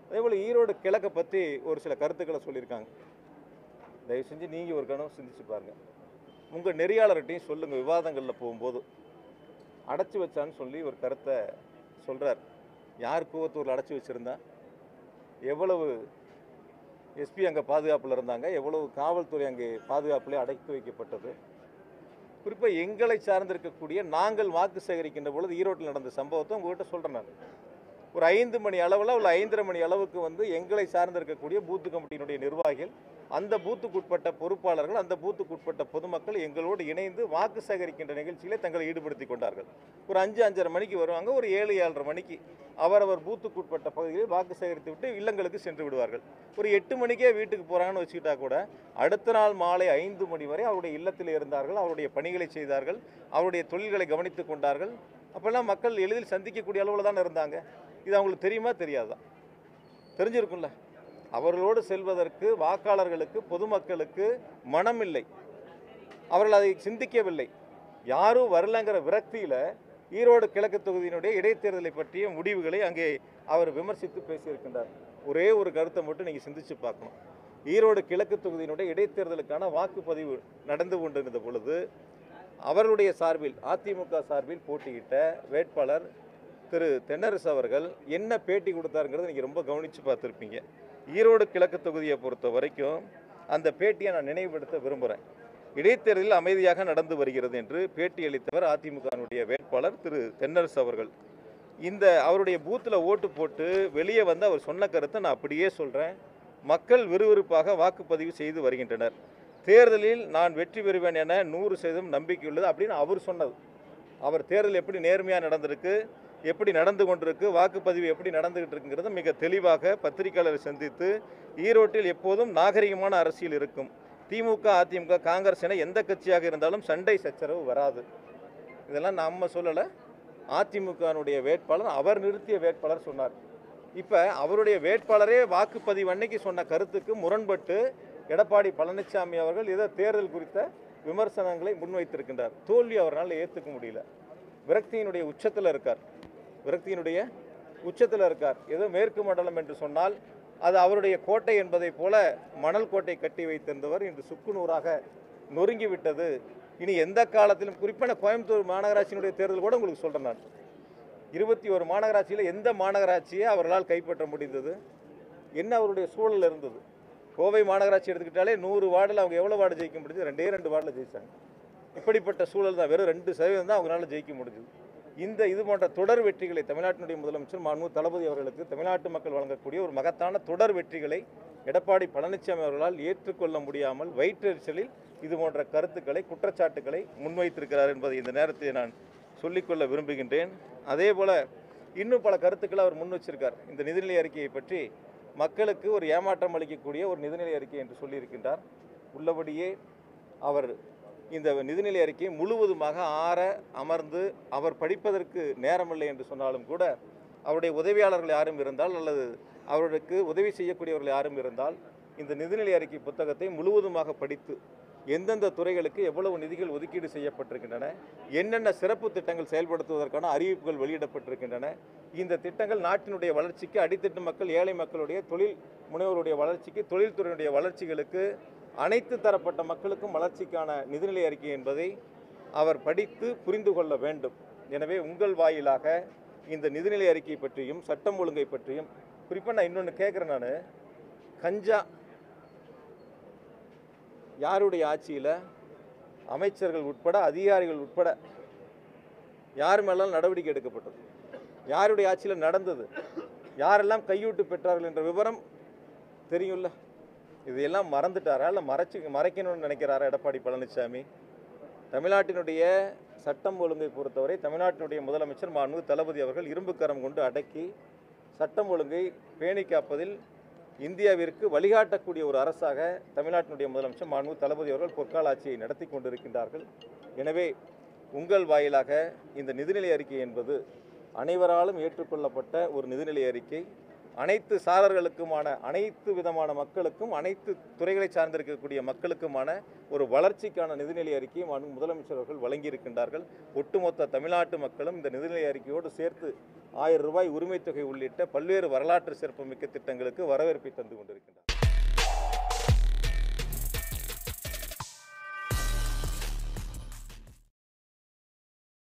அதே போல் ஈரோடு கிழக்கை பற்றி ஒரு சில கருத்துக்களை சொல்லியிருக்காங்க தயவு செஞ்சு நீங்கள் ஒரு கணம் சிந்திச்சு பாருங்க உங்கள் நெறியாளர்கிட்டையும் சொல்லுங்கள் விவாதங்களில் போகும்போது அடைச்சி வச்சான்னு சொல்லி ஒரு கருத்தை சொல்கிறார் யார் கூவத்தூரில் அடைச்சி வச்சுருந்தா எவ்வளவு எஸ்பி அங்கே பாதுகாப்பில் இருந்தாங்க எவ்வளவு காவல்துறை அங்கே பாதுகாப்பிலே அடைத்து வைக்கப்பட்டது குறிப்பாக எங்களை சார்ந்திருக்கக்கூடிய நாங்கள் வாக்கு சேகரிக்கின்ற பொழுது ஈரோட்டில் நடந்த சம்பவத்தை உங்ககிட்ட சொல்கிறேன் நான் ஒரு ஐந்து மணி அளவில் உள்ள ஐந்தரை மணி அளவுக்கு வந்து எங்களை சார்ந்திருக்கக்கூடிய பூத்து கமிட்டியினுடைய நிர்வாகிகள் அந்த பூத்துக்குட்பட்ட பொறுப்பாளர்கள் அந்த பூத்துக்குட்பட்ட பொதுமக்கள் எங்களோடு இணைந்து வாக்கு சேகரிக்கின்ற நிகழ்ச்சியிலே தங்களை ஈடுபடுத்தி கொண்டார்கள் ஒரு அஞ்சு அஞ்சரை மணிக்கு வருவாங்க ஒரு ஏழு ஏழரை மணிக்கு அவரவர் பூத்துக்குட்பட்ட பகுதிகளில் வாக்கு சேகரித்து விட்டு இல்லங்களுக்கு சென்று விடுவார்கள் ஒரு எட்டு மணிக்கே வீட்டுக்கு போகிறாங்கன்னு வச்சுக்கிட்டா கூட அடுத்த நாள் மாலை ஐந்து மணி வரை அவருடைய இல்லத்தில் இருந்தார்கள் அவருடைய பணிகளை செய்தார்கள் அவருடைய தொழில்களை கவனித்துக் கொண்டார்கள் அப்போல்லாம் மக்கள் எளிதில் சந்திக்கக்கூடிய அளவில் தான் இருந்தாங்க இது அவங்களுக்கு தெரியுமா தெரியாதா தெரிஞ்சிருக்கும்ல அவர்களோடு செல்வதற்கு வாக்காளர்களுக்கு பொதுமக்களுக்கு மனம் இல்லை அவர்கள் அதை சிந்திக்கவில்லை யாரும் வரலங்கிற விரக்தியில் ஈரோடு கிழக்கு தொகுதியினுடைய இடைத்தேர்தலை பற்றிய முடிவுகளை அங்கே அவர் விமர்சித்து பேசியிருக்கின்றார் ஒரே ஒரு கருத்தை மட்டும் நீங்கள் சிந்திச்சு பார்க்கணும் ஈரோடு கிழக்கு தொகுதியினுடைய இடைத்தேர்தலுக்கான வாக்குப்பதிவு நடந்து கொண்டிருந்த பொழுது அவர்களுடைய சார்பில் அதிமுக சார்பில் போட்டியிட்ட வேட்பாளர் திரு தென்னரசு அவர்கள் என்ன பேட்டி கொடுத்தாருங்கிறத நீங்கள் ரொம்ப கவனித்து பார்த்துருப்பீங்க ஈரோடு கிழக்கு தொகுதியை பொறுத்த வரைக்கும் அந்த பேட்டியை நான் நினைவுபடுத்த விரும்புகிறேன் இடைத்தேர்தலில் அமைதியாக நடந்து வருகிறது என்று பேட்டி அளித்தவர் அதிமுகவினுடைய வேட்பாளர் திரு தென்னரசு அவர்கள் இந்த அவருடைய பூத்தில் ஓட்டு போட்டு வெளியே வந்து அவர் சொன்ன கருத்தை நான் அப்படியே சொல்கிறேன் மக்கள் விறுவிறுப்பாக வாக்குப்பதிவு செய்து வருகின்றனர் தேர்தலில் நான் வெற்றி பெறுவேன் என நூறு சதவீதம் நம்பிக்கை உள்ளது அப்படின்னு அவர் சொன்னது அவர் தேர்தல் எப்படி நேர்மையாக நடந்திருக்கு எப்படி நடந்து கொண்டிருக்கு வாக்குப்பதிவு எப்படி நடந்துகிட்டு இருக்குங்கிறத மிக தெளிவாக பத்திரிகையாளரை சந்தித்து ஈரோட்டில் எப்போதும் நாகரிகமான அரசியல் இருக்கும் திமுக அதிமுக காங்கிரஸ் என எந்த கட்சியாக இருந்தாலும் சண்டை சச்சரவு வராது இதெல்லாம் நம்ம சொல்லலை அதிமுகனுடைய வேட்பாளர் அவர் நிறுத்திய வேட்பாளர் சொன்னார் இப்போ அவருடைய வேட்பாளரே வாக்குப்பதிவு அன்னைக்கு சொன்ன கருத்துக்கு முரண்பட்டு எடப்பாடி பழனிசாமி அவர்கள் இதை தேர்தல் குறித்த விமர்சனங்களை முன்வைத்திருக்கின்றார் தோல்வி அவரால் ஏற்றுக்க முடியல விரக்தியினுடைய உச்சத்தில் இருக்கார் விரக்தியினுடைய உச்சத்தில் இருக்கார் ஏதோ மேற்கு மண்டலம் என்று சொன்னால் அது அவருடைய கோட்டை என்பதைப் போல மணல் கோட்டை கட்டி வைத்திருந்தவர் இன்று சுக்குநூறாக நொறுங்கி விட்டது இனி எந்த காலத்திலும் குறிப்பான கோயம்புத்தூர் மாநகராட்சியினுடைய தேர்தல் கூட உங்களுக்கு சொல்கிறேன் நான் இருபத்தி ஒரு மாநகராட்சியில் எந்த மாநகராட்சியை அவர்களால் கைப்பற்ற முடிந்தது என்ன அவருடைய சூழல் இருந்தது கோவை மாநகராட்சி எடுத்துக்கிட்டாலே நூறு வார்டில் அவங்க எவ்வளோ வார்டு ஜெயிக்க முடிஞ்சது ரெண்டே ரெண்டு வார்டில் ஜெயிச்சாங்க இப்படிப்பட்ட சூழல் தான் வெறும் ரெண்டு சதவீதம் தான் அவங்களால ஜெயிக்க முடிஞ்சது இந்த இது போன்ற தொடர் வெற்றிகளை தமிழ்நாட்டினுடைய முதலமைச்சர் மாண்பு தளபதி அவர்களுக்கு தமிழ்நாட்டு மக்கள் வழங்கக்கூடிய ஒரு மகத்தான தொடர் வெற்றிகளை எடப்பாடி பழனிசாமி அவர்களால் ஏற்றுக்கொள்ள முடியாமல் வயிற்றெரிச்சலில் இது போன்ற கருத்துக்களை குற்றச்சாட்டுக்களை முன்வைத்திருக்கிறார் என்பதை இந்த நேரத்தில் நான் சொல்லிக்கொள்ள விரும்புகின்றேன் அதே போல இன்னும் பல கருத்துக்களை அவர் முன் வச்சிருக்கார் இந்த நிதிநிலை அறிக்கையை பற்றி மக்களுக்கு ஒரு ஏமாற்றம் அளிக்கக்கூடிய ஒரு நிதிநிலை அறிக்கை என்று சொல்லியிருக்கின்றார் உள்ளபடியே அவர் இந்த நிதிநிலை அறிக்கையை முழுவதுமாக ஆற அமர்ந்து அவர் படிப்பதற்கு நேரமில்லை என்று சொன்னாலும் கூட அவருடைய உதவியாளர்கள் யாரும் இருந்தால் அல்லது அவருக்கு உதவி செய்யக்கூடியவர்கள் யாரும் இருந்தால் இந்த நிதிநிலை அறிக்கை புத்தகத்தை முழுவதுமாக படித்து எந்தெந்த துறைகளுக்கு எவ்வளவு நிதிகள் ஒதுக்கீடு செய்யப்பட்டிருக்கின்றன என்னென்ன சிறப்பு திட்டங்கள் செயல்படுத்துவதற்கான அறிவிப்புகள் வெளியிடப்பட்டிருக்கின்றன இந்த திட்டங்கள் நாட்டினுடைய வளர்ச்சிக்கு அடித்தட்டு மக்கள் ஏழை மக்களுடைய தொழில் முனைவோருடைய வளர்ச்சிக்கு தொழில்துறையினுடைய வளர்ச்சிகளுக்கு அனைத்து தரப்பட்ட மக்களுக்கும் வளர்ச்சிக்கான நிதிநிலை அறிக்கை என்பதை அவர் படித்து புரிந்து கொள்ள வேண்டும் எனவே உங்கள் வாயிலாக இந்த நிதிநிலை அறிக்கை பற்றியும் சட்டம் ஒழுங்கை பற்றியும் குறிப்பாக நான் இன்னொன்று கேட்குறேன் நான் கஞ்சா யாருடைய ஆட்சியில் அமைச்சர்கள் உட்பட அதிகாரிகள் உட்பட யார் மேலாம் நடவடிக்கை எடுக்கப்பட்டது யாருடைய ஆட்சியில் நடந்தது யாரெல்லாம் கையூட்டு பெற்றார்கள் என்ற விவரம் தெரியும்ல இதையெல்லாம் மறந்துட்டாரா இல்லை மறைச்சு மறைக்கணும்னு நினைக்கிறாரா எடப்பாடி பழனிசாமி தமிழ்நாட்டினுடைய சட்டம் ஒழுங்கை பொறுத்தவரை தமிழ்நாட்டினுடைய முதலமைச்சர் மாண்பு தளபதி அவர்கள் இரும்புக்கரம் கொண்டு அடக்கி சட்டம் ஒழுங்கை பேணி காப்பதில் இந்தியாவிற்கு வழிகாட்டக்கூடிய ஒரு அரசாக தமிழ்நாட்டினுடைய முதலமைச்சர் மாண்பு தளபதி அவர்கள் பொற்கால ஆட்சியை நடத்தி கொண்டிருக்கின்றார்கள் எனவே உங்கள் வாயிலாக இந்த நிதிநிலை அறிக்கை என்பது அனைவராலும் ஏற்றுக்கொள்ளப்பட்ட ஒரு நிதிநிலை அறிக்கை அனைத்து சாரர்களுக்குமான அனைத்து விதமான மக்களுக்கும் அனைத்து துறைகளை சார்ந்திருக்கக்கூடிய மக்களுக்குமான ஒரு வளர்ச்சிக்கான நிதிநிலை அறிக்கையை மாண்பு முதலமைச்சர் அவர்கள் வழங்கியிருக்கின்றார்கள் ஒட்டுமொத்த தமிழ்நாட்டு மக்களும் இந்த நிதிநிலை அறிக்கையோடு சேர்த்து ஆயிரம் ரூபாய் உரிமைத் தொகை உள்ளிட்ட பல்வேறு வரலாற்று சிறப்புமிக்க திட்டங்களுக்கு வரவேற்பை தந்து கொண்டிருக்கின்றனர்